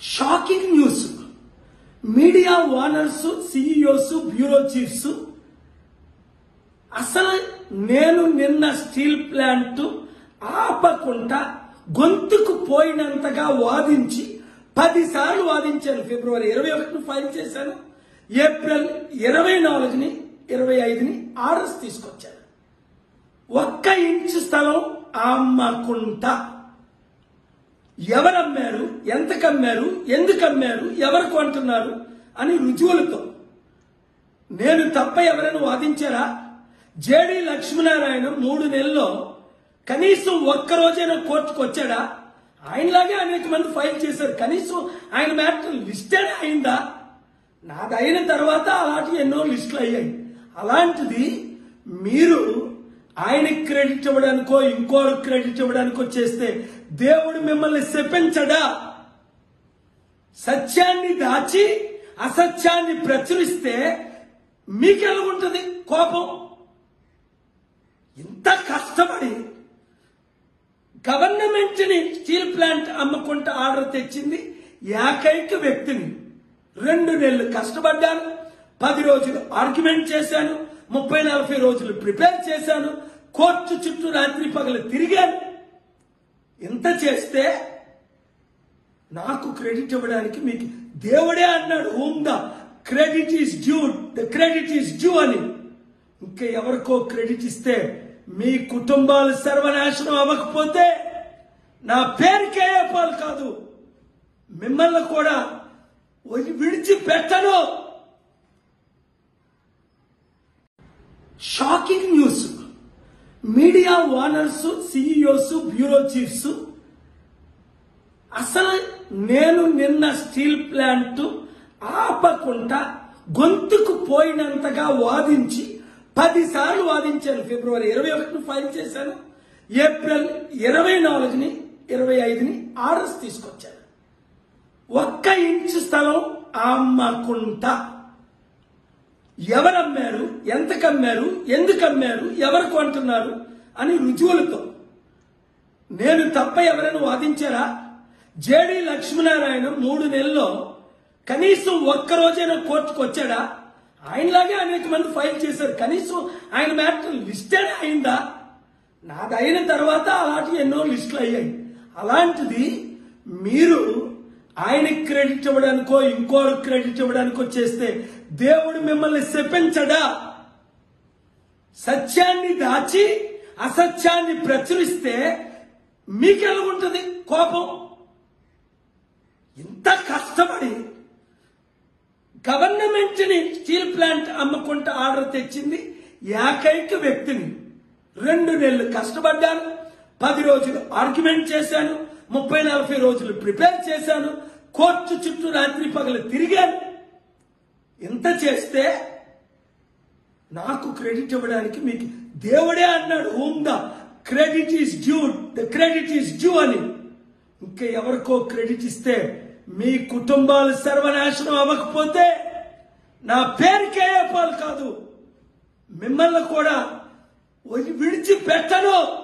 shocking news media owners CEOs bureau chiefs అసలు నేను నిన్న స్టీల్ ప్లాంట్ ఆపకుండా గొంతుకు పోయినంతగా వాదించి పదిసార్లు వాదించాను ఫిబ్రవరి ఇరవై ఒకటిని ఫైల్ చేశాను ఏప్రిల్ ఇరవై నాలుగుని ఇరవై ఐదుని ఆర్డర్స్ తీసుకొచ్చాను ఒక్క ఇంచు స్థలం అమ్మకుంటా ఎవరమ్మారు ఎంతకు అమ్మారు ఎందుకు అమ్మారు ఎవరు కొంటున్నారు అని రుజువులతో నేను తప్ప ఎవరైనా వాదించారా జేడి లక్ష్మీనారాయణ మూడు నెలల్లో కనీసం ఒక్క రోజైనా కోర్టుకు వచ్చాడా ఆయనలాగే అనేక మంది ఫైల్ చేశారు కనీసం ఆయన మ్యాటర్ లిస్టెడ్ అయిందా నాది అయిన తర్వాత అలాంటి ఎన్నో లిస్టులు అయ్యాయి అలాంటిది మీరు ఆయనకి క్రెడిట్ ఇవ్వడానికో ఇంకోరు క్రెడిట్ ఇవ్వడానికో చేస్తే దేవుడు మిమ్మల్ని శపించడా సత్యాన్ని దాచి అసత్యాన్ని ప్రచురిస్తే మీకు ఎలాగుంటుంది కోపం ఇంత కష్టపడి గవర్నమెంట్ ని స్టీల్ ప్లాంట్ అమ్ముకుంటూ ఆర్డర్ తెచ్చింది ఏకైక వ్యక్తిని రెండు నెలలు కష్టపడ్డాను పది రోజులు ఆర్గ్యుమెంట్ చేశాను ముప్పై నలభై రోజులు ప్రిపేర్ చేశాను కోర్టు చుట్టూ రాత్రి పగలు తిరిగాను ఇంత చేస్తే నాకు క్రెడిట్ ఇవ్వడానికి మీకు దేవుడే అన్నాడు whom the credit is due the credit is due అని ఇంకా ఎవరికో క్రెడిట్ ఇస్తే మీ కుటుంబాలు సర్వనాశనం అవ్వకపోతే నా పేరుకే పాలు కాదు మిమ్మల్ని కూడా వదిలి- విడిచిపెట్టను shocking news media owners CEOs bureau chiefs అసలు నేను నిన్న స్టీల్ ప్లాంట్ ఆపకుండా గొంతుకు పోయినంతగా వాదించి పదిసార్లు వాదించాను ఫిబ్రవరి ఇరవై ఒకటిని ఫైల్ చేశాను ఏప్రిల్ ఇరవై నాలుగుని ఇరవై ఐదుని ఆర్డర్స్ తీసుకొచ్చాను ఒక్క ఇంచు స్థలం అమ్మకుంటా ఎవరమ్మారు ఎంతకు అమ్మారు ఎందుకు అమ్మారు ఎవరు కొంటున్నారు అని రుజువులతో నేను తప్ప ఎవరైనా వాదించారా జేడి లక్ష్మీనారాయణ మూడు నెలల్లో కనీసం ఒక్క రోజైనా కోర్టుకు వచ్చాడా ఆయనలాగే అనేక మంది ఫైల్ చేశారు కనీసం ఆయన మ్యాటర్ లిస్టెడ్ అయిందా నాది అయిన తర్వాత అలాంటి ఎన్నో లిస్టులు అయ్యాయి అలాంటిది మీరు ఆయనకి క్రెడిట్ ఇవ్వడానికో ఇంకోరు క్రెడిట్ ఇవ్వడానికో చేస్తే దేవుడు మిమ్మల్ని శపించడా సత్యాన్ని దాచి అసత్యాన్ని ప్రచురిస్తే మీకు ఎలాగుంటుంది కోపం ఇంత కష్టపడి గవర్నమెంట్ ని స్టీల్ ప్లాంట్ అమ్ముకుంటూ ఆర్డర్ తెచ్చింది ఏకైక వ్యక్తిని రెండు నెలలు కష్టపడ్డాను పది రోజులు ఆర్గ్యుమెంట్ చేశాను ముప్పై నలభై రోజులు ప్రిపేర్ చేశాను కోర్టు చుట్టూ రాత్రి పగలు తిరిగాను ఇంత చేస్తే నాకు క్రెడిట్ ఇవ్వడానికి మీకు దేవుడే అన్నాడు whom the credit is due the credit is due అని ఇంకా ఎవరికో క్రెడిట్ ఇస్తే మీ కుటుంబాలు సర్వనాశనం అవ్వకపోతే నా పేరుకే పాలు కాదు మిమ్మల్ని కూడా వదిలి- విడిచిపెట్టను